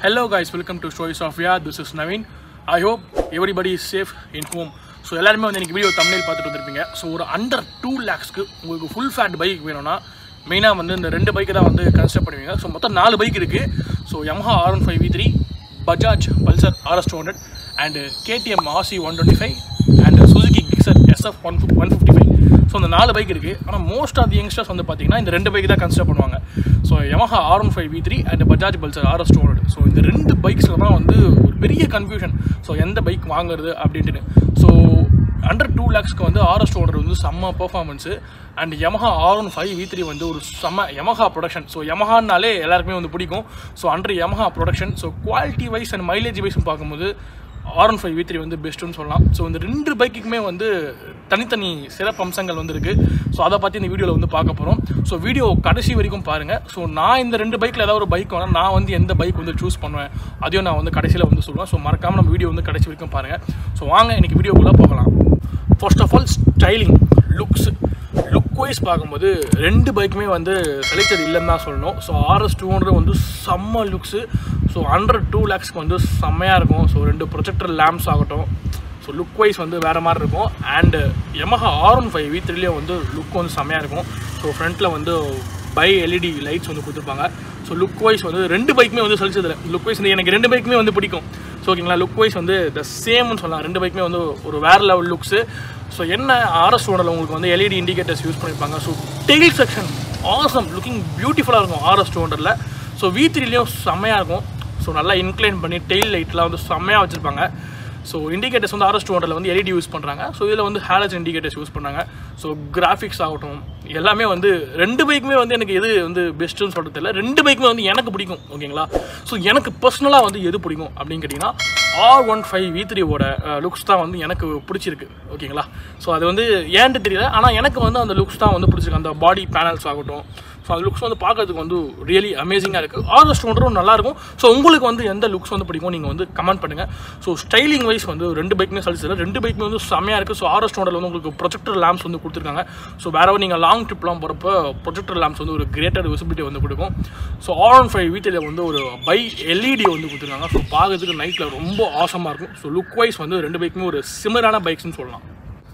Hello guys, welcome to Story Software. This is Naveen. I hope everybody is safe in home. So எல்லாருமே வந்து எனக்கு video தமிழில் பார்த்துட்டு வந்திருப்பீங்க ஸோ ஒரு அண்டர் டூ லேக்ஸ்க்கு உங்களுக்கு ஃபுல் ஃபேட் பைக் வேணும்னா மெயினாக வந்து இந்த ரெண்டு பைக்கு தான் வந்து கன்சிடர் பண்ணுவீங்க ஸோ மொத்தம் நாலு பைக் இருக்குது so Yamaha R one five V three Bajaj Pulsar RS two hundred and KTM RC one twenty five and Suzuki Gixxer SF one one fifty five so அந்த நாலு பைக் இருக்குது ஆனால் மோஸ்ட் ஆஃப் தி யங்ஸ்டர்ஸ் வந்து பார்த்தீங்கன்னா இந்த ரெண்டு bike தான் consider பண்ணுவாங்க so Yamaha R one five V three and Bajaj Pulsar RS two hundred so இந்த ரெண்டு பைக்ஸில் தான் வந்து ஒரு பெரிய கன்ஃபியூஷன் ஸோ எந்த பைக் வாங்குறது அப்படின்ட்டு ஸோ அண்டர் டூ லேக்ஸ்க்கு வந்து ஆர்எஸ் டூ ஹண்ட்ரட் வந்து செம்ம performance and Yamaha R one five V three வந்து ஒரு செம்ம Yamaha ப்ரொடக்ஷன் ஸோ Yamahaனாலே எல்லாருக்குமே வந்து பிடிக்கும் so under Yamaha production so quality wise and mileage வைஸ்னு பார்க்கும்போது R one five V three வந்து பெஸ்ட்டுன்னு சொல்லலாம் ஸோ இந்த ரெண்டு பைக்குக்குமே வந்து தனித்தனி சிறப்பு அம்சங்கள் வந்து இருக்குது ஸோ அதை பற்றி இந்த வீடியோவில் வந்து பார்க்க போகிறோம் ஸோ வீடியோ கடைசி வரைக்கும் பாருங்கள் ஸோ நான் இந்த ரெண்டு பைக்கில் ஏதாவது ஒரு பைக் வேணால் நான் வந்து எந்த பைக் வந்து சூஸ் பண்ணுவேன் அதையும் நான் வந்து கடைசியில் வந்து சொல்லுவேன் ஸோ மறக்காமல் நம்ம வீடியோ வந்து கடைசி வரைக்கும் பாருங்கள் ஸோ வாங்க இன்னைக்கு வீடியோக்குள்ளே போகலாம் first of all styling looks look wise பார்க்கும்போது ரெண்டு பைக்குமே வந்து செலக்டட் இல்லைன்னு தான் சொல்லணும் ஸோ ஆர்எஸ் டூ ஹண்ட்ரட் வந்து செம்ம லுக்ஸு ஸோ ஹண்ட்ரட் டூ லேக்ஸ்க்கு வந்து செம்மையாக இருக்கும் ஸோ ரெண்டு ப்ரொஜெக்டர் லேம்ப்ஸ் ஆகட்டும் ஸோ லுக் வைஸ் வந்து வேறு மாதிரி இருக்கும் and Yamaha R one five V த்ரீலேயும் வந்து லுக் வந்து செம்மையாக இருக்கும் ஸோ ஃப்ரண்ட்டில் வந்து பை எல்இடி லைட்ஸ் வந்து கொடுத்துருப்பாங்க ஸோ லுக் வைஸ் வந்து ரெண்டு பைக்குமே வந்து சலிச்சதில்லை லுக் வைஸ் வந்து எனக்கு ரெண்டு பைக்குமே வந்து பிடிக்கும் ஸோ ஓகேங்களா லுக் வைஸ் வந்து த சேம்னு சொல்லலாம் ரெண்டு பைக்குமே வந்து ஒரு வேறு லெவல் லுக்ஸு ஸோ என்ன ஆர்எஸ் ஓடல உங்களுக்கு வந்து எல்இடி இண்டிகேட்டர்ஸ் யூஸ் பண்ணியிருப்பாங்க so tail section awesome looking பியூட்டிஃபுல்லாக இருக்கும் ஆர்எஸ் டூ ஹண்ட்ரடில் ஸோ வி த்ரீலேயும் செம்மையாக இருக்கும் ஸோ நல்லா இன்க்ளைன் பண்ணி டெயில் லைட்லாம் வந்து செம்மையாக வச்சுருப்பாங்க ஸோ இண்டிகேட்டர்ஸ் வந்து ஆர்எஸ் டூ ஹண்ட்ரட்ல வந்து எல்இடி யூஸ் பண்ணுறாங்க ஸோ இதில் வந்து ஹேலஜ் இண்டிகேட்டர்ஸ் யூஸ் பண்ணாங்க ஸோ கிராஃபிக்ஸ் ஆகட்டும் எல்லாமே வந்து ரெண்டு பைக்குமே வந்து எனக்கு எது வந்து பெஸ்ட்டுன்னு சொல்கிறது தெரியல ரெண்டு பைக்குமே வந்து எனக்கு பிடிக்கும் ஓகேங்களா ஸோ எனக்கு பர்சனலாக வந்து எது பிடிக்கும் அப்படின்னு கேட்டிங்கன்னா ஆர் ஒன் ஃபைவ் வி த்ரீயோட லுக்ஸ் தான் வந்து எனக்கு பிடிச்சிருக்கு ஓகேங்களா ஸோ அது வந்து ஏன்ட்டு தெரியல ஆனால் எனக்கு வந்து அந்த லுக்ஸ் தான் வந்து பிடிச்சிருக்கு அந்த பாடி பேனல்ஸ் ஆகட்டும் ஸோ அந்த லுக்ஸ் வந்து பார்க்கறதுக்கு வந்து ரியலி அமேசிங்காக இருக்குது ஆர்எஸ் டூ நல்லாயிருக்கும் ஸோ உங்களுக்கு வந்து எந்த லுக்ஸ் வந்து பிடிக்கும் நீங்கள் வந்து கமெண்ட் பண்ணுங்கள் ஸோ ஸ்டைலிங் வைஸ் வந்து ரெண்டு பைக்குமே சலிச்சதில்லை ரெண்டு பைக்குமே வந்து செம்மையாக இருக்குது ஸோ ஆர்எஸ் டூ வந்து உங்களுக்கு ப்ரொஜெக்டர் லேம்ப்ஸ் வந்து கொடுத்துருக்காங்க ஸோ வேற நீங்கள் லாங் ட்ரிப்லாம் போகிறப்ப ப்ரொஜெக்டர் லேம்ப்ஸ் வந்து ஒரு கிரேட்டர் விசிபிலிட்டி வந்து கொடுக்கும் ஸோ ஆர் ஒன் ஃபைவ் வீட்டில் வந்து ஒரு பை எல்இடி வந்து கொடுத்துருக்காங்க ஸோ பார்க்கறதுக்கு நைட்டில் ரொம்ப ஆசமாக இருக்கும் ஸோ லுக் வைஸ் வந்து ரெண்டு பைக்குமே ஒரு சிமிலரான பைக்ஸ்னு சொல்லலாம்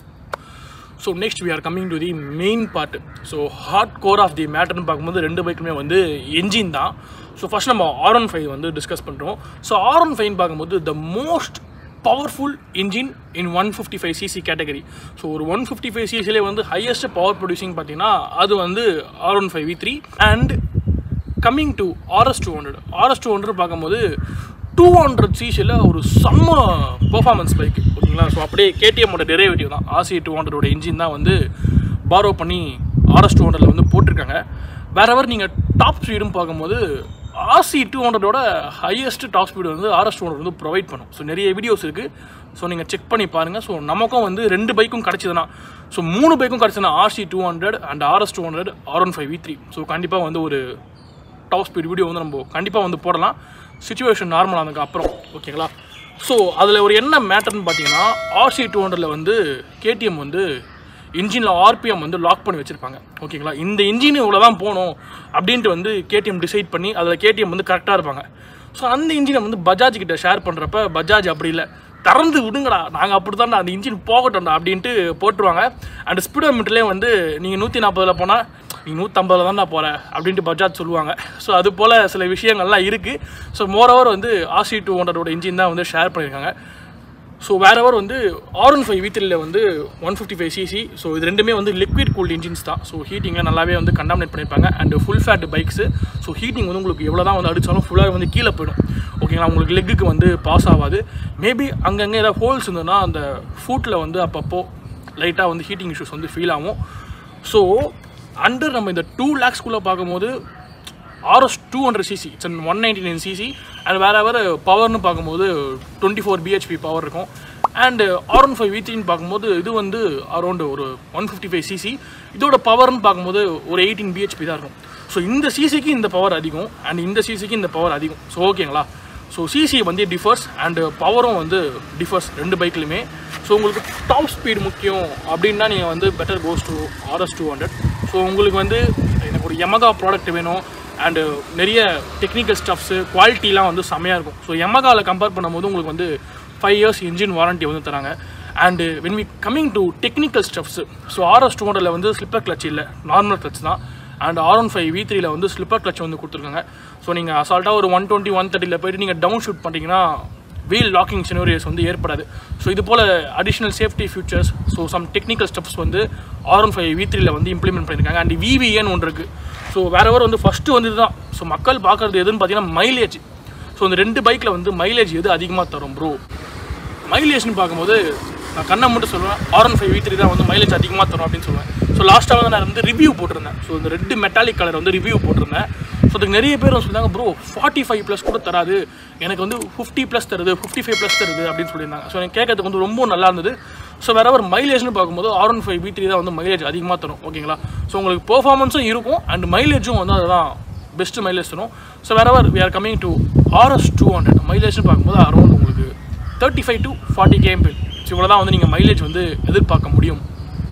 so next we are coming to the main part so hard core of the மேட்டர்னு பார்க்கும்போது ரெண்டு பைக்குமே வந்து என்ஜின் தான் ஸோ ஃபஸ்ட் நம்ம ஆர் ஒன் ஃபைவ் வந்து டிஸ்கஸ் பண்ணுறோம் ஸோ ஆர் ஒன் ஃபைவ்னு பார்க்கும்போது the most powerful engine in one fifty five CC category so ஒரு ஒன் ஃபிஃப்டி ஃபைவ் சிசிலே வந்து ஹையஸ்ட் பவர் ப்ரொடியூசிங் பார்த்தீங்கன்னா அது வந்து R one five V three and coming to RS two hundred RS two hundred பார்க்கும்போது two hundred சிசியில் ஒரு செம்ம பெர்ஃபார்மன்ஸ் பைக் ஓகேங்களா ஸோ அப்படியே கேடிஎம்மோட டெரிவேட்டிவ் தான் ஆர்சி டூ ஹண்ட்ரடோட இன்ஜின் தான் வந்து பாரோ பண்ணி ஆர்எஸ் டூ ஹண்ட்ரடில் வந்து போட்டிருக்காங்க வேற எவர் நீங்கள் டாப் ஸ்பீடும் பார்க்கும்போது ஆர்சி டூ ஹண்ட்ரடோட ஹையஸ்ட் டாப் ஸ்பீடு வந்து ஆர்எஸ் டூ ஹண்ட்ரட் வந்து ப்ரொவைட் பண்ணும் ஸோ நிறைய வீடியோஸ் இருக்குது ஸோ நீங்கள் செக் பண்ணி பாருங்கள் ஸோ நமக்கும் வந்து ரெண்டு பைக்கும் கிடச்சிதுன்னா ஸோ மூணு பைக்கும் கிடச்சதுன்னா RC two hundred and RS two hundred R one five V three so கண்டிப்பாக வந்து ஒரு டாப் ஸ்பீட் வீடியோ வந்து நம்ம கண்டிப்பாக வந்து போடலாம் சுச்சுவேஷன் நார்மல் ஆனதுக்கு அப்புறம் ஓகேங்களா ஸோ அதில் ஒரு என்ன மேட்டர்னு பார்த்தீங்கன்னா ஆர்சி டூ ஹண்ட்ரடில் வந்து கேடிஎம் வந்து இன்ஜினில் ஆர்பிஎம் வந்து லாக் பண்ணி வச்சுருப்பாங்க ஓகேங்களா இந்த இன்ஜின் இவ்வளோ தான் போகணும் அப்படின்ட்டு வந்து கேடிஎம் டிசைட் பண்ணி அதில் கேடிஎம் வந்து கரெக்டாக இருப்பாங்க ஸோ அந்த இன்ஜினை வந்து பஜாஜ் கிட்ட ஷேர் பண்ணுறப்ப பஜாஜ் அப்படி இல்லை திறந்து விடுங்கடா நாங்கள் அப்படி தான்டா அந்த இன்ஜின் போகட்டும்டா அப்படின்ட்டு போட்டுருவாங்க அண்ட் ஸ்பீடோ மீட்டர்லேயே வந்து நீங்கள் நூற்றி நாற்பதில் போனால் நீ நூற்றம்பதில் தான் நான் போகிறேன் அப்படின்ட்டு பஜாஜ் சொல்லுவாங்க ஸோ அது போல் சில விஷயங்கள்லாம் இருக்குது ஸோ மோரோவர் வந்து ஆர்சி டூ ஹண்ட்ரடோட இன்ஜின் தான் வந்து ஷேர் பண்ணியிருக்காங்க ஸோ வேறவர் வந்து ஆர் ஒன் ஃபைவ் வீட்டில் வந்து one fifty five CC so இது ரெண்டுமே வந்து லிக்விட் கூல்ட் இன்ஜின்ஸ் தான் ஸோ ஹீட்டிங்கை நல்லாவே வந்து கண்டாமினேட் பண்ணியிருப்பாங்க and full fat bikes so heating வந்து உங்களுக்கு எவ்வளோ தான் வந்து அடித்தாலும் ஃபுல்லாக வந்து கீழே போயிடும் ஓகேங்களா உங்களுக்கு லெக்குக்கு வந்து பாஸ் ஆகாது மேபி அங்கங்கே ஏதாவது ஹோல்ஸ் இருந்ததுன்னா அந்த ஃபூட்டில் வந்து அப்பப்போ லைட்டாக வந்து ஹீட்டிங் இஷ்யூஸ் வந்து ஃபீல் ஆகும் ஸோ அண்டர் நம்ம இந்த டூ லேக்ஸ்குள்ளே பார்க்கும்போது RS two hundred CC it's one ninety nine CC and வேறு வேறு பவர்னு பார்க்கும்போது டுவெண்ட்டி ஃபோர் பிஹெச்பி பவர் இருக்கும் அண்டு ஆர் ஒன் ஃபைவ் வீத்தின்னு பார்க்கும்போது இது வந்து அரௌண்டு ஒரு ஒன் ஃபிஃப்டி ஃபைவ் சிசி இதோட பவர்னு பார்க்கும்போது ஒரு எயிட்டீன் பிஹெச்பி தான் இருக்கும் ஸோ இந்த சிசிக்கு இந்த பவர் அதிகம் அண்ட் இந்த சிசிக்கு இந்த பவர் அதிகம் ஸோ ஓகேங்களா ஸோ சிசி வந்து டிஃபர்ஸ் அண்டு பவரும் வந்து டிஃபர்ஸ் ரெண்டு பைக்லையுமே ஸோ உங்களுக்கு டாப் ஸ்பீடு முக்கியம் அப்படின்னா நீங்கள் வந்து better goes to RS two hundred so உங்களுக்கு வந்து எனக்கு ஒரு Yamaha ப்ராடக்ட் வேணும் அண்டு நிறைய டெக்னிக்கல் ஸ்டஃப்ஸு குவாலிட்டிலாம் வந்து செம்மையாக இருக்கும் ஸோ எமகாவில் கம்பேர் பண்ணும்போது உங்களுக்கு வந்து ஃபைவ் இயர்ஸ் இன்ஜின் வாரண்ட்டி வந்து தராங்க and when we coming to technical steps so RS two ஹண்ட்ரடில் வந்து ஸ்லிப்பர் கிளச் இல்லை நார்மல் கிளச் தான் and R one five V த்ரீல வந்து ஸ்லிப்பர் கிளச் வந்து கொடுத்துருக்காங்க ஸோ நீங்கள் அசால்ட்டாக ஒரு ஒன் டுவெண்ட்டி ஒன் தேர்ட்டியில் போயிட்டு நீங்கள் டவுன் ஷூட் பண்ணிட்டீங்கன்னா வீல் லாக்கிங் சினோரியஸ் வந்து ஏற்படாது ஸோ இது போல் additional safety features so some technical steps வந்து ஆர் ஒன் ஃபைவ் வி த்ரீல வந்து இம்ப்ளிமெண்ட் பண்ணியிருக்காங்க அண்ட் விவிஏன்னு ஒன்று இருக்குது ஸோ வேற வேறு வந்து ஃபஸ்ட்டு வந்து இதுதான் ஸோ மக்கள் பார்க்குறது எதுன்னு பார்த்தீங்கன்னா மைலேஜ் ஸோ இந்த ரெண்டு பைக்கில் வந்து மைலேஜ் எது அதிகமாக தரும் ப்ரோ மைலேஜ்னு பார்க்கும்போது நான் கண்ணை மட்டும் சொல்லுவேன் R one five V three தான் வந்து மைலேஜ் அதிகமாக தரும் அப்படின்னு சொல்லுவேன் ஸோ லாஸ்ட்டாக வந்து நான் வந்து ரிவ்யூ போட்டிருந்தேன் ஸோ இந்த ரெட்டு மெட்டாலிக் கலர் வந்து ரிவ்யூ போட்டிருந்தேன் ஸோ அதுக்கு நிறைய பேர் வந்து சொல்லியிருந்தாங்க ப்ரோ ஃபார்ட்டி ஃபைவ் ப்ளஸ் கூட தராது எனக்கு வந்து ஃபிஃப்டி ப்ளஸ் தருது ஃபிஃப்டி ஃபைவ் ப்ளஸ் தருது அப்படின்னு சொல்லியிருந்தாங்க ஸோ எனக்கு கேட்கறதுக்கு வந்து ரொம்ப நல்லா இருந்தது ஸோ வேற ஒரு மைலேஜ்னு பார்க்கும்போது R one five V three தான் வந்து மைலேஜ் அதிகமாக தரும் ஓகேங்களா ஸோ உங்களுக்கு பெர்ஃபார்மன்ஸும் இருக்கும் அண்ட் மைலேஜும் வந்து அதுதான் பெஸ்ட் மைலேஜ் தரும் so whenever we are coming to RS two hundred மைலேஜ்னு பார்க்கும்போது அரௌண்ட் உங்களுக்கு thirty five to forty kmpl so இவ்வளோ தான் வந்து நீங்கள் மைலேஜ் வந்து எதிர்பார்க்க முடியும்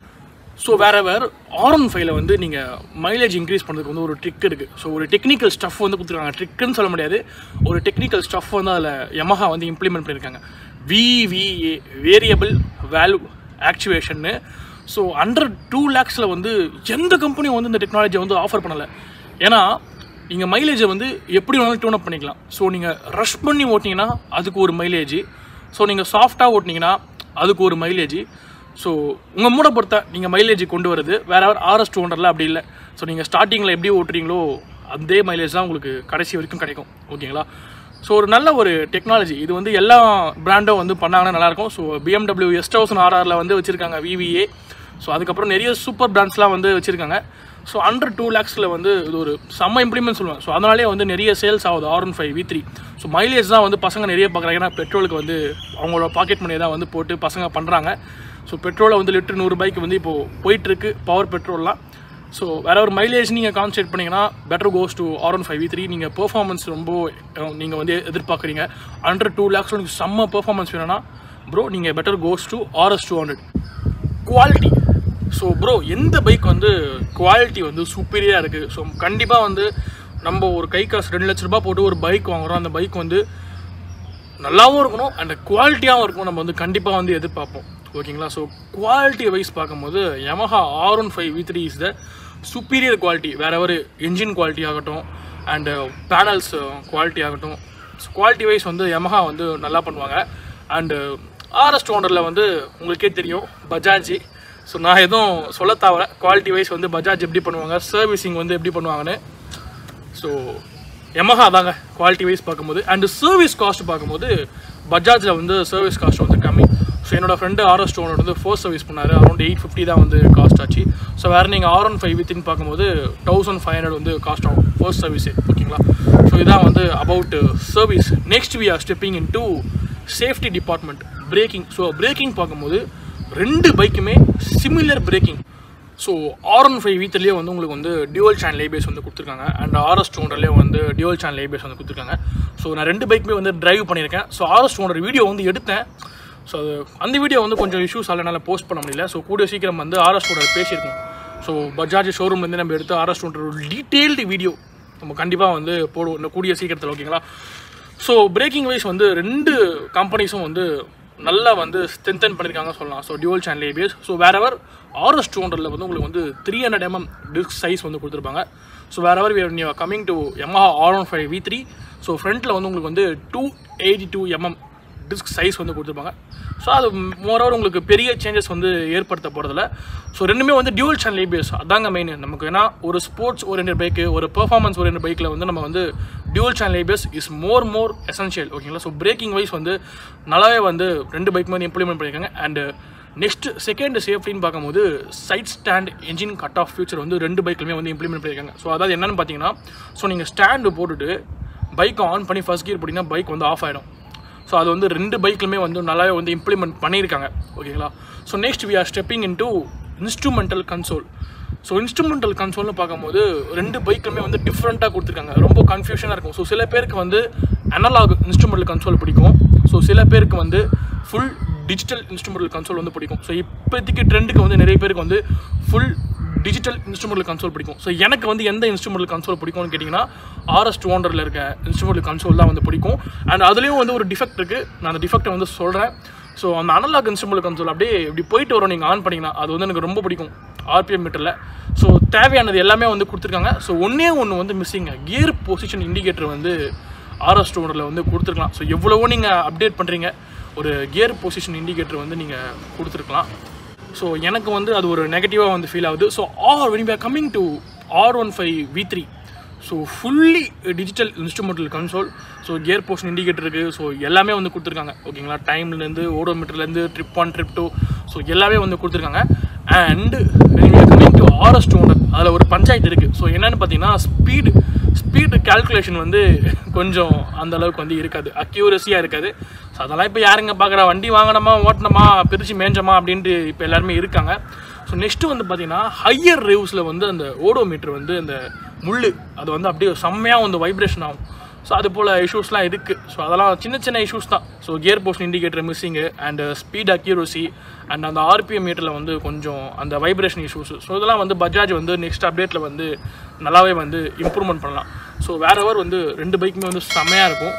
ஸோ வேற வேறு ஆர் ஒன் ஃபைவ்ல வந்து நீங்கள் மைலேஜ் இன்க்ரீஸ் பண்ணுறதுக்கு வந்து ஒரு ட்ரிக் இருக்குது ஸோ ஒரு டெக்னிக்கல் ஸ்டஃப் வந்து கொடுத்துருக்காங்க ட்ரிக்குன்னு சொல்ல முடியாது ஒரு டெக்னிக்கல் ஸ்டஃப் வந்து அதில் Yamaha வந்து இம்ப்ளிமெண்ட் பண்ணியிருக்காங்க விவிஏ வேரியபிள் வேல்யூ ஆக்சுவேஷன்னு ஸோ அண்டர் டூ லேக்ஸில் வந்து எந்த கம்பெனியும் வந்து இந்த டெக்னாலஜியை வந்து ஆஃபர் பண்ணலை ஏன்னா நீங்கள் மைலேஜை வந்து எப்படி வேணாலும் டியூன் அப் பண்ணிக்கலாம் ஸோ நீங்கள் ரஷ் பண்ணி ஓட்டினீங்கன்னா அதுக்கு ஒரு மைலேஜ் ஸோ நீங்கள் சாஃப்டாக ஓட்டினீங்கன்னா அதுக்கு ஒரு மைலேஜ் ஸோ உங்கள் மூட பொறுத்த நீங்கள் மைலேஜ் கொண்டு வருது வேற வேறு ஆர்எஸ் டூ ஹண்ட்ரட்ல அப்படி இல்லை ஸோ நீங்கள் ஸ்டார்டிங்கில் எப்படி ஓட்டுறீங்களோ அதே மைலேஜ் தான் உங்களுக்கு கடைசி வரைக்கும் கிடைக்கும் ஓகேங்களா ஸோ ஒரு நல்ல ஒரு டெக்னாலஜி இது வந்து எல்லா பிராண்டும் வந்து பண்ணாங்கன்னா நல்லாயிருக்கும் ஸோ பிஎம்டபிள்யூ எஸ் தௌசண்ட் ஆர்ஆரில் வந்து வச்சுருக்காங்க விவிஏ ஸோ அதுக்கப்புறம் நிறைய சூப்பர் பிராண்ட்ஸ்லாம் வந்து வச்சுருக்காங்க ஸோ அண்டர் டூ லேக்ஸில் வந்து இது ஒரு செம்ம இம்ப்ளிமெண்ட் சொல்லுவேன் ஸோ அதனாலே வந்து நிறைய சேல்ஸ் ஆகுது R one five V three so mileage தான் வந்து பசங்க நிறைய பார்க்குறாங்க ஏன்னா பெட்ரோலுக்கு வந்து அவங்களோட பாக்கெட் மணியை தான் வந்து போட்டு பசங்க பண்ணுறாங்க ஸோ பெட்ரோலை வந்து லிட்டர் நூறு பைக் வந்து இப்போது போயிட்டுருக்கு பவர் பெட்ரோல்லாம் ஸோ வேற ஒரு மைலேஜ் நீங்கள் கான்சன்ட்ரேட் பண்ணிங்கன்னா better goes to R one five V three நீங்கள் பெர்ஃபார்மன்ஸ் ரொம்ப நீங்கள் வந்து எதிர்பார்க்குறீங்க அண்டர் டூ லேக்ஸில் உங்களுக்கு செம்ம பெர்ஃபார்மன்ஸ் வேணும்னா ப்ரோ நீங்கள் better goes to RS two hundred quality so bro எந்த பைக் வந்து குவாலிட்டி வந்து சூப்பீரியராக இருக்குது ஸோ கண்டிப்பாக வந்து நம்ம ஒரு கை காசு ரெண்டு லட்ச ரூபாய் போட்டு ஒரு பைக் வாங்குறோம் அந்த பைக் வந்து நல்லாவும் இருக்கணும் அண்ட் குவாலிட்டியாகவும் இருக்கணும் நம்ம வந்து கண்டிப்பாக வந்து எதிர்பார்ப்போம் ஓகேங்களா ஸோ குவாலிட்டி வைஸ் பார்க்கும்போது Yamaha R one five V three is the superior quality வேற ஒரு என்ஜின் குவாலிட்டி ஆகட்டும் அண்டு பேனல்ஸ் குவாலிட்டி ஆகட்டும் குவாலிட்டி வைஸ் வந்து Yamaha வந்து நல்லா பண்ணுவாங்க அண்டு ஆர்எஸ் டூ ஹண்ட்ரடில் வந்து உங்களுக்கே தெரியும் பஜாஜ் ஸோ நான் எதுவும் சொல்ல தேவை குவாலிட்டி வைஸ் வந்து பஜாஜ் எப்படி பண்ணுவாங்க சர்வீசிங் வந்து எப்படி பண்ணுவாங்கன்னு ஸோ Yamaha தாங்க குவாலிட்டி வைஸ் பார்க்கும்போது அண்டு சர்வீஸ் காஸ்ட் பார்க்கும்போது பஜாஜில் வந்து சர்வீஸ் காஸ்ட் வந்து கம்மி ஸோ என்னோட ஃப்ரெண்டு ஆர்எஸ் டோனர் வந்து ஃபோர் சர்வீஸ் பண்ணார் அரௌண்ட் எயிட் ஃபிஃப்டி தான் வந்து காஸ்ட் ஆச்சு ஸோ வேறு நீங்கள் ஆர் ஒன் ஃபைவ் வித்தின் பார்க்கும்போது தௌசண்ட் ஃபைவ் ஹண்ட்ரட் வந்து காஸ்ட் ஆகும் ஃபர்ஸ்ட் சர்வீஸே ஓகேங்களா ஸோ இதான் வந்து about service next we are stepping in to safety department braking so braking பார்க்கும்போது ரெண்டு பைக்குமே similar braking so R one five வீத்திலேயே வந்து உங்களுக்கு வந்து டியூவல் சேனல் லேபேஸ் வந்து கொடுத்துருக்காங்க அண்ட் ஆர்எஸ் டூ ஹண்ட்ரட்லேயே வந்து டியூவல் சேனல் லேபேஸ் வந்து கொடுத்துருக்காங்க ஸோ நான் ரெண்டு பைக்குமே வந்து டிரைவ் பண்ணியிருக்கேன் so RS two hundred video வந்து எடுத்தேன் ஸோ அது அந்த வீடியோ வந்து கொஞ்சம் இஷ்யூஸ் என்னால் போஸ்ட் பண்ண முடியல ஸோ கூடிய சீக்கிரம் வந்து ஆர்எஸ் டூ ஹண்ட்ரட் பேசியிருக்கோம் ஸோ பஜாஜ் ஷோரூம்லேருந்து நம்ம எடுத்து ஆர்எஸ் டூ ஹண்ட்ரட் ஒரு டீட்டெயில்டு வீடியோ நம்ம கண்டிப்பாக வந்து போடுவோம் இன்னும் கூடிய சீக்கிரத்தில் ஓகேங்களா ஸோ பிரேக்கிங் வைஸ் வந்து ரெண்டு கம்பெனிஸும் வந்து நல்லா வந்து ஸ்ட்ரென்தன் பண்ணியிருக்காங்க சொல்லலாம் so dual channel ABS so whenever RS two ஹண்ட்ரட்ல வந்து உங்களுக்கு வந்து three hundred mm disc size வந்து கொடுத்துருப்பாங்க so whenever we coming to Yamaha R one five V three so ஃப்ரண்ட்டில் வந்து உங்களுக்கு வந்து two eighty two mm disc size வந்து கொடுத்துருப்பாங்க ஸோ அது மோரோவர் உங்களுக்கு பெரிய சேஞ்சஸ் வந்து ஏற்படுத்த போகிறதில்ல ஸோ ரெண்டுமே வந்து டியூவல் சேனல் ஏபிஎஸ் அதாங்க மெயின் நமக்கு ஏன்னா ஒரு ஸ்போர்ட்ஸ் ஓரியன்ட் பைக்கு ஒரு பெர்ஃபார்மன்ஸ் ஓரியன்ட் பைக்கில் வந்து நம்ம வந்து dual channel ABS is more more essential ஓகேங்களா ஸோ பிரேக்கிங் வைஸ் வந்து நல்லாவே வந்து ரெண்டு பைக் வந்து இம்ப்ளிமெண்ட் பண்ணியிருக்காங்க அண்டு நெக்ஸ்ட் செகண்ட் சேஃப்டின்னு பார்க்கும்போது side stand engine cut off feature வந்து ரெண்டு பைக்லையுமே வந்து இம்ப்ளிமெண்ட் பண்ணியிருக்காங்க ஸோ அதாவது என்னென்னு பார்த்தீங்கன்னா ஸோ நீங்கள் ஸ்டாண்டு போட்டுட்டு பைக்கை ஆன் பண்ணி ஃபர்ஸ்ட் கியர் போட்டிங்கன்னா பைக் வந்து ஆஃப் ஆகிடும் ஸோ அது வந்து ரெண்டு பைக்லுமே வந்து நல்லாவே வந்து இம்ப்ளிமெண்ட் பண்ணியிருக்காங்க ஓகேங்களா so next we are stepping in to instrumental console so instrumental கன்சோல்னு பார்க்கும்போது ரெண்டு பைக்குமே வந்து டிஃப்ரெண்ட்டாக கொடுத்துருக்காங்க ரொம்ப கன்ஃபியூஷனாக இருக்கும் ஸோ சில பேருக்கு வந்து அனலாக் இன்ஸ்ட்ருமெண்டல் கன்சோல் பிடிக்கும் ஸோ சில பேருக்கு வந்து ஃபுல் டிஜிட்டல் இன்ஸ்ட்ருமெண்டல் கன்சோல் வந்து பிடிக்கும் ஸோ இப்போதைக்கு ட்ரெண்டுக்கு வந்து நிறைய பேருக்கு வந்து ஃபுல் டிஜிட்டல் இன்ஸ்ட்ருமெண்டல் கன்சோல் பிடிக்கும் ஸோ எனக்கு வந்து எந்த இன்ஸ்ட்ருமெண்டல் கன்சோல் பிடிக்கும்னு கேட்டிங்கன்னா ஆர்எஸ் டூ ஹண்ட்ரட்ல இருக்க இன்ஸ்ட்ருமெண்டல் கன்சோல் தான் வந்து பிடிக்கும் அண்ட் அதுலேயும் வந்து ஒரு டிஃபெக்ட் இருக்குது நான் அந்த டிஃபெக்ட்டை வந்து சொல்கிறேன் ஸோ அந்த அனலாக் இன்ஸ்ட்ருமெண்டல் கன்சோல் அப்படியே இப்படி போயிட்டு வரும் நீங்கள் ஆன் பண்ணிங்கன்னா அது வந்து எனக்கு ரொம்ப பிடிக்கும் ஆர்பிஎம் மீட்டரில் ஸோ தேவையானது எல்லாமே வந்து கொடுத்துருக்காங்க ஸோ ஒன்றே ஒன்று வந்து மிஸ்ஸிங்க கியர் பொசிஷன் இண்டிகேட்டர் வந்து ஆர்எஸ் டூ ஹண்ட்ரட்ல வந்து கொடுத்துருக்கலாம் ஸோ எவ்வளவோ நீங்கள் அப்டேட் பண்ணுறீங்க ஒரு கியர் பொசிஷன் இண்டிகேட்டர் வந்து நீங்கள் கொடுத்துருக்கலாம் ஸோ எனக்கு வந்து அது ஒரு நெகட்டிவாக வந்து ஃபீல் ஆகுது so R when R coming to R one five V three so fully digital instrumental console so gear portion indicator இருக்குது ஸோ எல்லாமே வந்து கொடுத்துருக்காங்க ஓகேங்களா டைம்லேருந்து ஓடோமீட்டர்லேருந்து trip one trip two so எல்லாமே வந்து கொடுத்துருக்காங்க and coming to RS two அதில் ஒரு பஞ்சாயத்து இருக்குது ஸோ என்னென்னு பார்த்தீங்கன்னா ஸ்பீடு ஸ்பீடு கால்குலேஷன் வந்து கொஞ்சம் அந்த அளவுக்கு வந்து இருக்காது அக்யூரஸியாக இருக்காது ஸோ அதெல்லாம் இப்போ யாருங்க பார்க்குறா வண்டி வாங்கினோமா ஓட்டினோமா பிரித்து மேஞ்சோமா அப்படின்ட்டு இப்போ எல்லாருமே இருக்காங்க ஸோ நெக்ஸ்ட்டு வந்து பார்த்தீங்கன்னா ஹையர் ரேவ்ஸில் வந்து அந்த ஓடோமீட்டர் வந்து அந்த முள் அது வந்து அப்படியே செம்மையாக வந்து வைப்ரேஷன் ஆகும் ஸோ அது போல் இஷ்யூஸ்லாம் இருக்குது ஸோ அதெல்லாம் சின்ன சின்ன இஷ்யூஸ் தான் so gear portion indicator missing and speed accuracy and அந்த ஆர்பிஎம் மீட்டரில் வந்து கொஞ்சம் அந்த வைப்ரேஷன் இஷ்யூஸ் ஸோ இதெல்லாம் வந்து பஜாஜ் வந்து நெக்ஸ்ட் அப்டேட்டில் வந்து நல்லாவே வந்து இம்ப்ரூவ்மெண்ட் பண்ணலாம் ஸோ வேற எவர் வந்து ரெண்டு பைக்குமே வந்து செம்மையாக இருக்கும்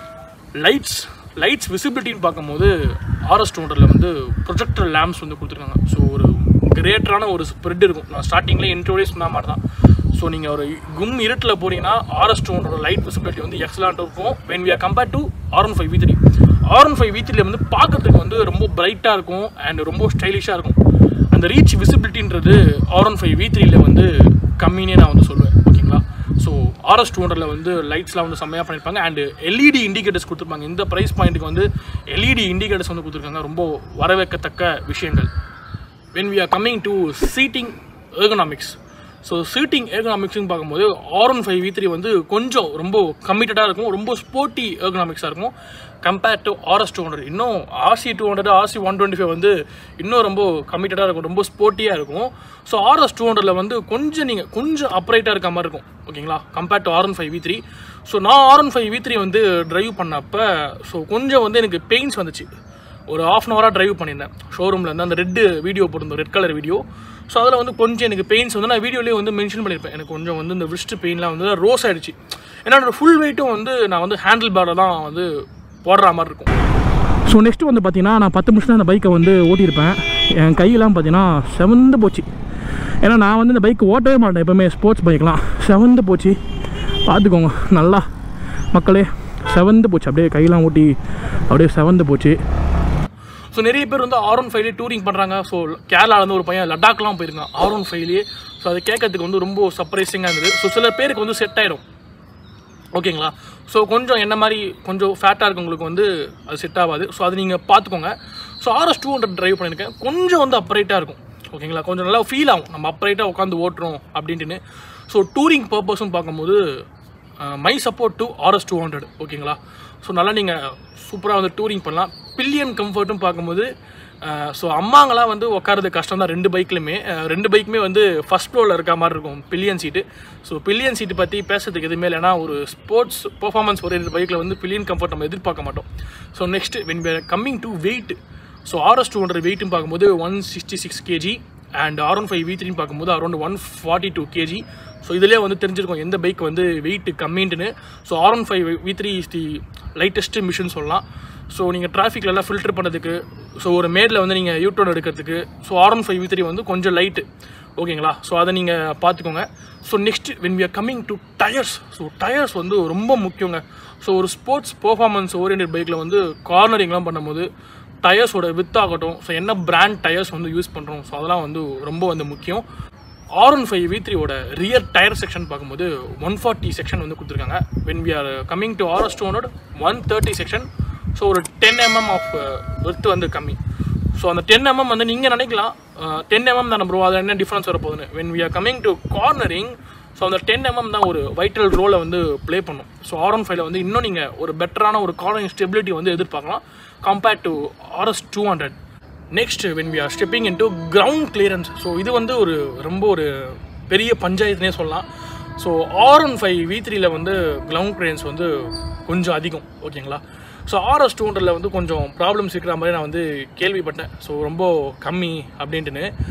லைட்ஸ் லைட்ஸ் விசிபிலிட்டின்னு பார்க்கும்போது ஆர்எஸ் டூண்டரில் வந்து ப்ரொஜெக்டர் லேம்ப்ஸ் வந்து கொடுத்துருக்காங்க ஸோ ஒரு கிரேட்டரான ஒரு ஸ்ப்ரெட் இருக்கும் நான் ஸ்டார்டிங்லேயே இன்ட்ரோடியூஸ் பண்ண மாதிரி தான் ஸோ நீங்கள் ஒரு கும் இருட்டில் போனீங்கன்னா ஆர்எஸ் டூண்டரோட லைட் விசிபிலிட்டி வந்து எக்ஸலாண்ட் இருக்கும் when we are compare to R one five V three R one five V த்ரீல வந்து பார்க்கறதுக்கு வந்து ரொம்ப பிரைட்டாக இருக்கும் அண்ட் ரொம்ப ஸ்டைலிஷாக இருக்கும் அந்த ரீச் விசிபிலிட்டின்றது ஆர் ஒன் ஃபைவ் வி த்ரீல வந்து கம்மினே நான் வந்து சொல்லுவேன் ஓகேங்களா ஸோ ஆர்எஸ் டூ ஹண்ட்ரட்ல வந்து லைட்ஸ்லாம் வந்து செம்மையாக பண்ணியிருப்பாங்க அண்ட் எல்இடி இண்டிகேட்டர்ஸ் கொடுத்துருப்பாங்க இந்த ப்ரைஸ் பாயிண்ட்டுக்கு வந்து எல்இடி இண்டிகேட்டர்ஸ் வந்து கொடுத்துருக்காங்க ரொம்ப வரவேற்கத்தக்க விஷயங்கள் when we are coming to seating ergonomics so seating ergonomicsனு பார்க்கும்போது R one five V three வந்து கொஞ்சம் ரொம்ப கமிட்டடாக இருக்கும் ரொம்ப ஸ்போர்ட்டி ergonomicsஆ இருக்கும் compared to RS two hundred இன்னும் RC two hundred RC one twenty five வந்து இன்னும் ரொம்ப கமிட்டடாக இருக்கும் ரொம்ப ஸ்போர்ட்டியாக இருக்கும் ஸோ ஆர்எஸ் டூ ஹண்ட்ரட்ல வந்து கொஞ்சம் நீங்கள் கொஞ்சம் அப்ரைட்டாக இருக்க மாதிரி இருக்கும் ஓகேங்களா compared to R one five V three so நான் R one five V three வந்து டிரைவ் பண்ணப்போ ஸோ கொஞ்சம் வந்து எனக்கு பெயின்ஸ் வந்துச்சு ஒரு ஆஃப் அன் ஹவராக டிரைவ் பண்ணியிருந்தேன் ஷோரூமில் இருந்து அந்த ரெட்டு வீடியோ போட்டிருந்தோம் ரெட் கலர் வீடியோ ஸோ அதில் வந்து கொஞ்சம் எனக்கு பெயின்ஸ் வந்து நான் வீடியோலேயே வந்து மென்ஷன் பண்ணியிருப்பேன் எனக்கு கொஞ்சம் வந்து இந்த விஸ்ட் பெயின்லாம் வந்து ரோஸ் ஆயிடுச்சு என்னோட ஃபுல் வெயிட்டும் வந்து நான் வந்து ஹேண்டில் பாரில் தான் வந்து போடுற மாதிரி இருக்கும் ஸோ நெக்ஸ்ட்டு வந்து பார்த்தீங்கன்னா நான் பத்து நிமிஷம் அந்த பைக்கை வந்து ஓட்டியிருப்பேன் என் கையெல்லாம் பார்த்தீங்கன்னா செவந்து போச்சு ஏன்னா நான் வந்து இந்த பைக் ஓட்டவே மாட்டேன் எப்போவுமே ஸ்போர்ட்ஸ் பைக்லாம் செவந்து போச்சு பார்த்துக்கோங்க நல்லா மக்களே செவந்து போச்சு அப்படியே கையெல்லாம் ஓட்டி அப்படியே செவந்து போச்சு ஸோ நிறைய பேர் வந்து ஆர் ஒன் ஃபைவ்லேயே டூரிங் பண்ணுறாங்க ஸோ கேரளாலேருந்து ஒரு பையன் லடாக்லாம் போயிருக்கான் ஆர் ஒன் ஃபைவ்லேயே ஸோ அதை கேட்கறதுக்கு வந்து ரொம்ப சர்ப்ரைசிங்காக இருந்தது ஸோ சில பேருக்கு வந்து செட் ஆயிடும் ஓகேங்களா ஸோ கொஞ்சம் என்ன மாதிரி கொஞ்சம் ஃபேட்டாக இருக்கவங்களுக்கு வந்து அது செட் ஆகாது ஸோ அது நீங்கள் பார்த்துக்கோங்க so RS two hundred drive பண்ணியிருக்கேன் கொஞ்சம் வந்து அப்ரைட்டாக இருக்கும் ஓகேங்களா கொஞ்சம் நல்லா ஃபீல் ஆகும் நம்ம அப்ரைட்டாக உட்காந்து ஓட்டுறோம் அப்படின்ட்டுன்னு ஸோ டூரிங் பர்பஸும் பார்க்கும்போது my support to RS two hundred ஓகேங்களா ஸோ நல்லா நீங்கள் சூப்பராக வந்து டூரிங் பண்ணலாம் பில்லியன் கம்ஃபர்ட்டும் பார்க்கும்போது ஸோ அம்மாங்களாம் வந்து உட்காரது கஷ்டம் தான் ரெண்டு பைக்லையுமே ரெண்டு பைக்குமே வந்து ஃபஸ்ட் ஃப்ளோரில் இருக்க மாதிரி இருக்கும் pillion seat so pillion seat பற்றி பேசுறதுக்கு எதுவுமே இல்லைனா ஒரு ஸ்போர்ட்ஸ் பெர்ஃபார்மன்ஸ் ஒரு பைக்கில் வந்து பில்லியன் கம்ஃபர்ட் நம்ம எதிர்பார்க்க மாட்டோம் so next when we are coming to weight so RS two hundred வெயிட்னு பார்க்கும்போது one sixty six kg and R one five V த்ரீன்னு பார்க்கும்போது around one forty two kg so இதிலே வந்து தெரிஞ்சிருக்கும் எந்த பைக் வந்து வெயிட் கம்மின்ட்டுன்னு so R one five V three is the lightest machine சொல்லலாம் ஸோ நீங்கள் டிராஃபிக்லலாம் ஃபில்டர் பண்ணுறதுக்கு ஸோ ஒரு மேடில் வந்து நீங்கள் யூட்டர்ன் எடுக்கிறதுக்கு so R one five V three வந்து கொஞ்சம் லைட்டு ஓகேங்களா ஸோ அதை நீங்கள் பார்த்துக்கோங்க so next when we are coming to tyres so tyres வந்து ரொம்ப முக்கியங்க ஸோ ஒரு ஸ்போர்ட்ஸ் பெர்ஃபார்மன்ஸ் ஓரியன்ட் பைக்கில் வந்து கார்னரிங்லாம் பண்ணும்போது டயர்ஸோட வித் ஆகட்டும் ஸோ என்ன பிராண்ட் டயர்ஸ் வந்து யூஸ் பண்ணுறோம் ஸோ அதெல்லாம் வந்து ரொம்ப வந்து முக்கியம் ஆர் ஒன் ஃபைவ் வி த்ரீயோட ரியர் டயர் செக்ஷன் பார்க்கும்போது ஒன் ஃபார்ட்டி செக்ஷன் வந்து கொடுத்துருக்காங்க when we are coming to RS two hundred one thirty section so ஒரு டென் எம்எம் ஆஃப் விர்த் வந்து கம்மி ஸோ அந்த டென் எம்எம் வந்து நீங்கள் நினைக்கலாம் டென் எம்எம் தான் ப்ரோ அதில் என்ன டிஃப்ரென்ஸ் வர போகுதுன்னு when we are coming to cornering so அந்த டென் எம்எம் தான் ஒரு வைட்டல் ரோலை வந்து ப்ளே பண்ணும் ஸோ ஆர் ஒன் ஃபைவ்ல வந்து இன்னும் நீங்கள் ஒரு பெட்டரான ஒரு கார்னரிங் ஸ்டெபிலிட்டி வந்து எதிர்பார்க்கலாம் compared to RS two hundred next when we are stepping in to ground clearance so இது வந்து ஒரு ரொம்ப ஒரு பெரிய பஞ்சாயத்துனே சொல்லலாம் so R one five V த்ரீல வந்து கிரவுண்ட் கிளியரன்ஸ் வந்து கொஞ்சம் அதிகம் ஓகேங்களா ஸோ ஆர்எஸ் டூ ஹண்ட்ரட்ல வந்து கொஞ்சம் ப்ராப்ளம்ஸ் இருக்கிற மாதிரி நான் வந்து கேள்விப்பட்டேன் ஸோ ரொம்ப கம்மி அப்படின்ட்டுன்னு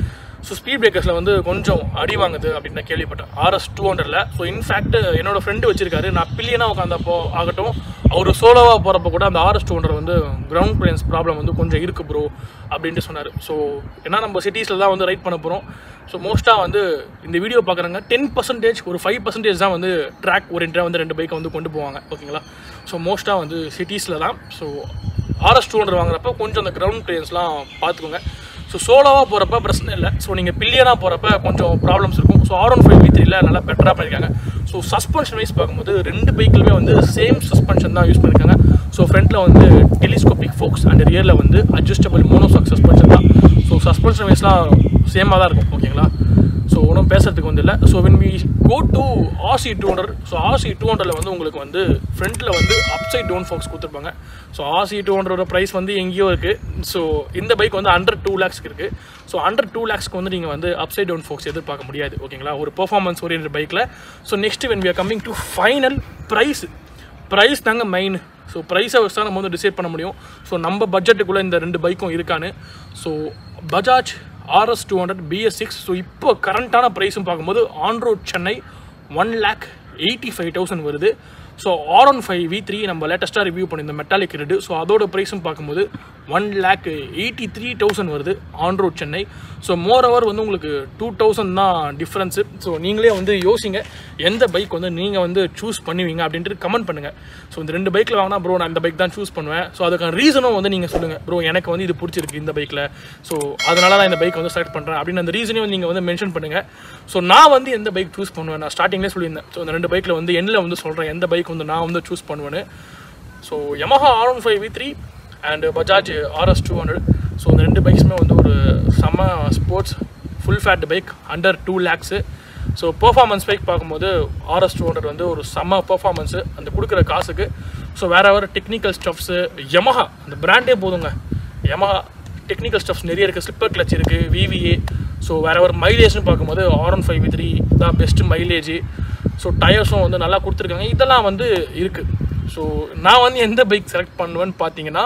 ஸோ ஸ்பீட் பிரேக்கர்ஸில் வந்து கொஞ்சம் அடி வாங்குது அப்படின்னு நான் கேள்விப்பட்டேன் ஆர்எஸ் டூ ஹண்ட்ரடில் ஸோ இன்ஃபேக்ட் என்னோட ஃப்ரெண்டு வச்சிருக்காரு நான் பில்லியனாக உட்காந்தப்போ ஆகட்டும் அவர் சோலோவாக போகிறப்ப கூட அந்த ஆர்எஸ் டூ ஹண்ட்ரட் வந்து கிரவுண்ட் பிளேன்ஸ் ப்ராப்ளம் வந்து கொஞ்சம் இருக்குது ப்ரோ அப்படின்ட்டு சொன்னார் ஸோ ஏன்னா நம்ம சிட்டிஸில் தான் வந்து ரைட் பண்ண போகிறோம் ஸோ மோஸ்ட்டாக வந்து இந்த வீடியோ பார்க்குறாங்க டென் பர்சன்டேஜ் ஒரு ஃபைவ் பர்சன்டேஜ் தான் வந்து ட்ராக் ஓரியன்டாக வந்து ரெண்டு பைக்கை வந்து கொண்டு போவாங்க ஓகேங்களா ஸோ மோஸ்ட்டாக வந்து சிட்டிஸில் தான் ஸோ ஆர்எஸ் டூ ஹண்ட்ரட் வாங்குறப்ப கொஞ்சம் அந்த கிரவுண்ட் பிளேன்ஸ்லாம் பார்த்துக்கோங்க ஸோ சோலோவாக போகிறப்ப பிரச்சனை இல்லை ஸோ நீங்கள் பில்லியனாக போகிறப்ப கொஞ்சம் ப்ராப்ளம்ஸ் இருக்கும் so R one five V த்ரீல நல்லா பெட்டராக பண்ணியிருக்காங்க ஸோ சஸ்பென்ஷன் வைஸ் பார்க்கும்போது ரெண்டு பைக்கிலுமே வந்து சேம் சஸ்பென்ஷன் தான் யூஸ் பண்ணியிருக்காங்க ஸோ ஃப்ரண்ட்டில் வந்து டெலிஸ்கோபிக் ஃபோக்ஸ் அண்ட் ரியரில் வந்து அட்ஜஸ்டபிள் மோனோசாக் சஸ்பென்ஷன் தான் ஸோ சஸ்பென்ஷன் வைஸ்லாம் சேமாக தான் இருக்கும் ஓகேங்களா ஸோ ஒன்றும் பேசுறதுக்கு வந்து இல்லை so when we go to RC two hundred so RC two ஹண்ட்ரடில் வந்து உங்களுக்கு வந்து ஃப்ரண்ட்டில் வந்து அப்சைட் டவுன் ஃபோக்ஸ் கொடுத்துருப்பாங்க ஸோ ஆர்சி டூ ஹண்ட்ரடோட ப்ரைஸ் வந்து எங்கேயோ இருக்குது ஸோ இந்த பைக் வந்து அண்டர் டூ லேக்ஸ்க்கு இருக்குது ஸோ அண்டர் டூ லேக்ஸ்க்கு வந்து நீங்கள் வந்து அப்சைட் டவுன் ஃபோக்ஸ் எதிர்பார்க்க முடியாது ஓகேங்களா ஒரு பெர்ஃபார்மன்ஸ் ஓரியன்ட் பைக்கில் so next when we are coming to final price price தாங்க மெயின் ஸோ ப்ரைஸை வச்சு தான் நம்ம வந்து டிசைட் பண்ண முடியும் ஸோ நம்ம பட்ஜெட்டுக்குள்ளே இந்த ரெண்டு பைக்கும் இருக்கான்னு so Bajaj RS two hundred BS six so இப்போ கரண்ட்டான ப்ரைஸும் பார்க்கும்போது on road Chennai one lakh eighty five thousand வருது so R one five V three நம்ம லேட்டஸ்ட்டாக ரிவ்யூ பண்ணியிருந்த மெட்டாலிக் ரெட்டு ஸோ அதோட ப்ரைஸும் பார்க்கும்போது one lakh eighty three thousand வருது on road Chennai so more over வந்து உங்களுக்கு டூ தௌசண்ட் தான் டிஃப்ரென்ஸு ஸோ நீங்களே வந்து யோசிங்க எந்த பைக் வந்து நீங்கள் வந்து சூஸ் பண்ணுவீங்க அப்படின்ட்டு கமெண்ட் பண்ணுங்கள் ஸோ இந்த ரெண்டு பைக்கில் வாங்கினா ப்ரோ நான் இந்த பைக் தான் சூஸ் பண்ணுவேன் ஸோ அதுக்கான ரீசனும் வந்து நீங்கள் சொல்லுங்கள் ப்ரோ எனக்கு வந்து இது பிடிச்சிருக்கு இந்த பைக்கில் ஸோ அதனால தான் இந்த பைக் வந்து செலக்ட் பண்ணுறேன் அப்படின்னு அந்த ரீசனையும் நீங்கள் வந்து மென்ஷன் பண்ணுங்கள் ஸோ நான் வந்து எந்த பைக் சூஸ் பண்ணுவேன் நான் ஸ்டார்டிங்லேயே சொல்லியிருந்தேன் ஸோ இந்த ரெண்டு பைக்கில் வந்து எண்ணில் வந்து சொல்கிறேன் எந்த பைக் வந்து நான் வந்து சூஸ் பண்ணுவேன்னு so Yamaha R one five V three and Bajaj RS two hundred so இந்த ரெண்டு பைக்ஸுமே வந்து ஒரு செம்ம sports full fat bike under two lakhs so performance bike பார்க்கும்போது ஆர்எஸ் டூ ஹண்ட்ரட் வந்து ஒரு செம்ம பெர்ஃபார்மன்ஸு அந்த கொடுக்குற காசுக்கு ஸோ வேற வேறு டெக்னிக்கல் ஸ்டப்ஸு Yamaha அந்த பிராண்டே போதுங்க Yamaha டெக்னிக்கல் ஸ்டப்ஸ் நிறைய இருக்குது ஸ்லிப்பர் கிளச் இருக்குது விவிஏ ஸோ வேற ஒரு மைலேஜ்னு பார்க்கும்போது ஆர் ஒன் ஃபைவ் த்ரீ தான் பெஸ்ட் மைலேஜ் ஸோ டயர்ஸும் வந்து நல்லா கொடுத்துருக்காங்க இதெல்லாம் வந்து இருக்குது ஸோ நான் வந்து எந்த பைக் செலக்ட் பண்ணுவேன்னு பார்த்தீங்கன்னா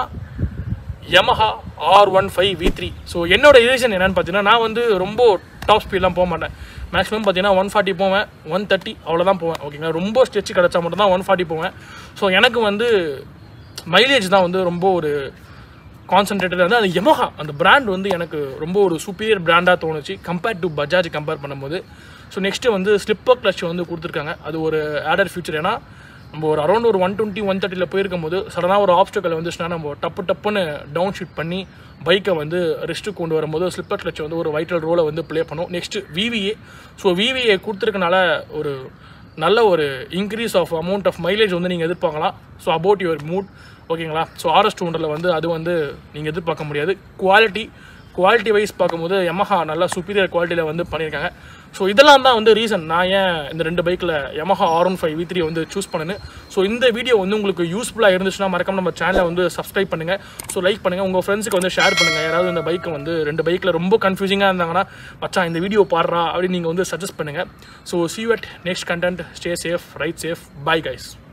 Yamaha R one five V three so என்னோட ரீசன் என்னன்னு பார்த்தீங்கன்னா நான் வந்து ரொம்ப டாப் ஸ்பீட்லாம் போக மாட்டேன் மேக்ஸிமம் பார்த்தீங்கன்னா ஒன் ஃபார்ட்டி போவேன் ஒன் தேர்ட்டி அவ்வளோதான் போவேன் ஓகேங்களா ரொம்ப ஸ்ட்ரெச் கிடச்சா மட்டும் தான் ஒன் ஃபார்ட்டி போவேன் ஸோ எனக்கு வந்து மைலேஜ் தான் வந்து ரொம்ப ஒரு கான்சன்ட்ரேட்டட் வந்து அது Yamaha அந்த பிராண்ட் வந்து எனக்கு ரொம்ப ஒரு சூப்பீரியர் பிராண்டாக தோணுச்சு கம்பேர்ட் டு பஜாஜ் கம்பேர் பண்ணும்போது ஸோ நெக்ஸ்ட்டு வந்து ஸ்லிப்பர் கிளச் வந்து கொடுத்துருக்காங்க அது ஒரு ஆடர் ஃபியூச்சர் ஏன்னா நம்ம ஒரு அரௌண்ட் ஒரு ஒன் டுவெண்ட்டி ஒன் தேர்ட்டியில் போயிருக்கும் போது சடனாக ஒரு ஆப்ஸ்டக்கல் வந்துச்சுன்னா நம்ம டப்பு டப்புன்னு டவுன் ஷீட் பண்ணி பைக்கை வந்து ரெஸ்ட்டு கொண்டு வரும்போது ஸ்லிப்பர் கிளச் வந்து ஒரு வைட்டல் ரோலை வந்து ப்ளே பண்ணும் நெக்ஸ்ட்டு விவிஏ ஸோ விவிஏ கொடுத்துருக்கனால ஒரு நல்ல ஒரு increase of amount of mileage வந்து நீங்கள் எதிர்பார்க்கலாம் ஸோ அபவுட் யுவர் மூட் ஓகேங்களா ஸோ ஆர்எஸ் டூ வந்து அது வந்து நீங்கள் எதிர்பார்க்க முடியாது குவாலிட்டி குவாலிட்டி வைஸ் பார்க்கும்போது Yamaha நல்லா சுப்பீரியர் குவாலிட்டியில் வந்து பண்ணியிருக்காங்க ஸோ இதெல்லாம் தான் வந்து ரீசன் நான் ஏன் இந்த ரெண்டு பைக்கில் Yamaha R one five V three வந்து சூஸ் பண்ணேன்னு ஸோ இந்த வீடியோ வந்து உங்களுக்கு யூஸ்ஃபுல்லாக இருந்துச்சுன்னா மறக்காம நம்ம சேனலை வந்து சப்ஸ்கிரைப் பண்ணுங்கள் ஸோ லைக் பண்ணுங்கள் உங்கள் ஃப்ரெண்ட்ஸுக்கு வந்து ஷேர் பண்ணுங்கள் யாராவது இந்த பைக்கை வந்து ரெண்டு பைக்கில் ரொம்ப கன்ஃபியூசிங்காக இருந்தாங்கன்னா மச்சான் இந்த வீடியோ பாடுறா அப்படின்னு நீங்கள் வந்து சஜஸ்ட் பண்ணுங்கள் so see you at next content stay safe ride safe bye guys